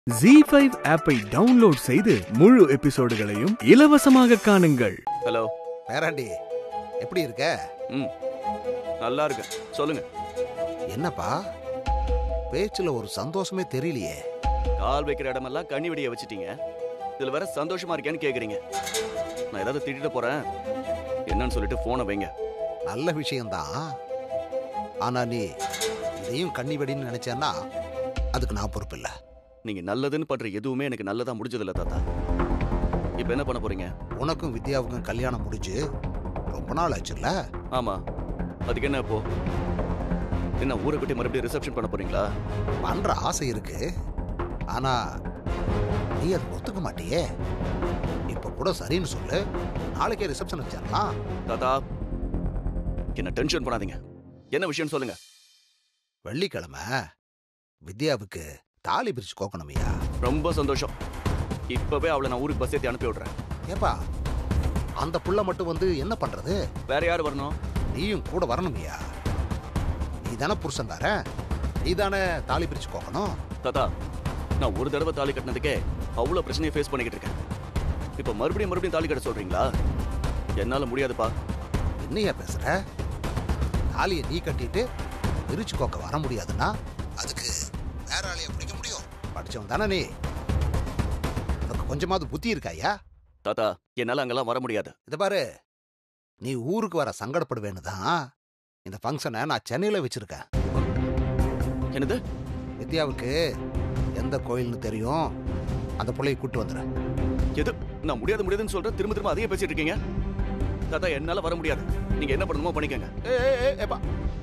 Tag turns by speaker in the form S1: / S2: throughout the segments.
S1: G five ஆப்பை download செய்து முழு எபிசோடுகளையும் இலவசமாக காணுங்கள்
S2: ஹலோ
S3: பேராண்டி எப்படி இருக்க
S2: ம் நல்லா இருக்கேன் சொல்லுங்க
S3: என்னப்பா பேச்சுல ஒரு சந்தோஷமே தெரியலையே
S2: கால் வைக்கிற இடமெல்லாம் கண்ணி வெடிய வச்சிட்டீங்க இதுல வேற சந்தோஷமா இருக்கேன்னு கேக்குறீங்க நான் ஏதாவது திட்டிட்டு போறேன் என்னன்னு சொல்லிட்டு போனை வைங்க
S3: நல்ல விஷயம்தான் ஆனா நீ இதையும் கண்ணி வெடின்னு நினைச்சேன்னா அதுக்கு நான் பொறுப்பு இல்ல
S2: நீங்க நல்லதுன்னு பண்ற எதுவுமே எனக்கு நல்லதா முடிஞ்சதில்ல தாத்தா இப்ப என்ன பண்ண போறீங்க
S3: உனக்கும் வித்யாவுக்கும் கல்யாணம் முடிஞ்சு ரொம்ப நாள் ஆச்சுல்ல
S2: ஆமா அதுக்கு என்ன இப்போ என்ன ஊரை கட்டி மறுபடியும் ரிசப்ஷன் பண்ண போறீங்களா
S3: பண்ற ஆசை இருக்கு ஆனா நீ அதை ஒத்துக்க மாட்டியே இப்ப கூட சரின்னு சொல்லு நாளைக்கே ரிசப்ஷன் வச்சிடலாம்
S2: தாத்தா என்ன டென்ஷன் பண்ணாதீங்க என்ன விஷயம் சொல்லுங்க
S3: வெள்ளிக்கிழமை வித்யாவுக்கு தாலி பிரிச்சு கோக்கணுமையா
S2: ரொம்ப சந்தோஷம் இப்பவே அவளை நான் ஊருக்கு பஸ் ஏத்தி அனுப்பி விடுறேன்
S3: ஏப்பா அந்த புள்ள மட்டும் வந்து என்ன பண்றது
S2: வேற யார் வரணும்
S3: நீயும் கூட வரணுமியா நீ தானே புருஷன் தார நீ தானே தாலி பிரிச்சு கோக்கணும்
S2: தாத்தா நான் ஒரு தடவை தாலி கட்டினதுக்கே அவ்வளவு பிரச்சனையை ஃபேஸ் பண்ணிக்கிட்டு இருக்கேன் இப்போ மறுபடியும் மறுபடியும் தாலி கட்ட சொல்றீங்களா என்னால முடியாதுப்பா
S3: என்னையா பேசுற தாலியை நீ கட்டிட்டு பிரிச்சு கோக்க வர முடியாதுன்னா அதுக்கு வேற ஆளைய பிடிக்க முடியும் படிச்சவன் தானே நீ உனக்கு கொஞ்சமாவது புத்தி இருக்காயா
S2: தாத்தா என்னால அங்கெல்லாம் வர முடியாது
S3: இத பாரு நீ ஊருக்கு வர சங்கடப்படுவேன்னு தான் இந்த ஃபங்க்ஷனை நான் சென்னையில வச்சிருக்கேன்
S2: என்னது
S3: வித்யாவுக்கு எந்த கோயில்னு தெரியும் அந்த பிள்ளையை கூட்டு வந்துடுறேன்
S2: எது நான் முடியாது முடியாதுன்னு சொல்றேன் திரும்ப திரும்ப அதையே பேசிட்டு இருக்கீங்க தாத்தா என்னால வர முடியாது நீங்க என்ன பண்ணணுமோ பண்ணிக்கங்க
S3: ஏ ஏ, ஏ, ஏப்பா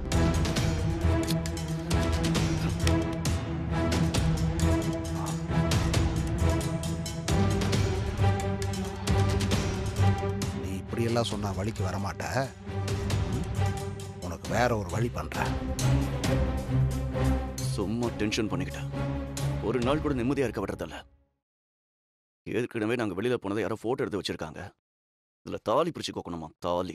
S3: நீ இப்படியெல்லாம் சொன்னா வழிக்கு வரமாட்ட ம்? உனக்கு வேற ஒரு வழி பண்றேன்
S2: சும்மா டென்ஷன் பண்ணிக்கிட்டேன் ஒரு நாள் கூட நிம்மதியா இருக்க விடுறதில்ல ஏற்கனவே நாங்க வெளியில போனதை யாரோ போட்டோ எடுத்து வச்சிருக்காங்க இதுல தாலி பிரிச்சு கோக்கணுமா தாலி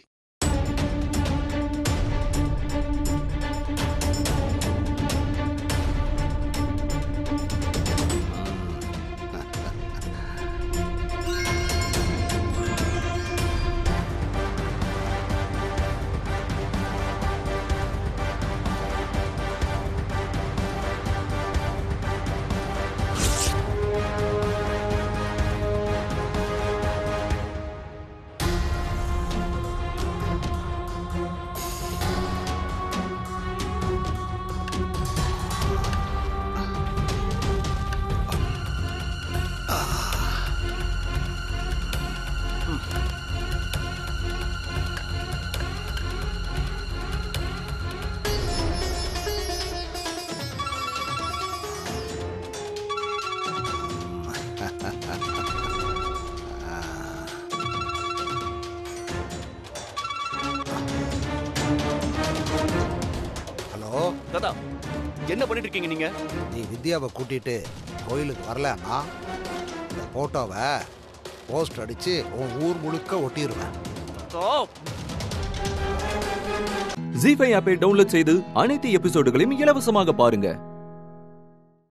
S3: ஹலோ
S2: தாத்தா என்ன பண்ணிட்டு இருக்கீங்க நீங்க
S3: நீ வித்யாவை கூட்டிட்டு கோயிலுக்கு வரலன்னா இந்த போட்டோவை போஸ்ட் அடிச்சு உன் ஊர் முழுக்க ஒட்டிடுவேன்
S2: தாத்தா
S4: ஜி ஃபைவ் ஆப்பை டவுன்லோட் செய்து அனைத்து எபிசோடுகளையும் இலவசமாக பாருங்க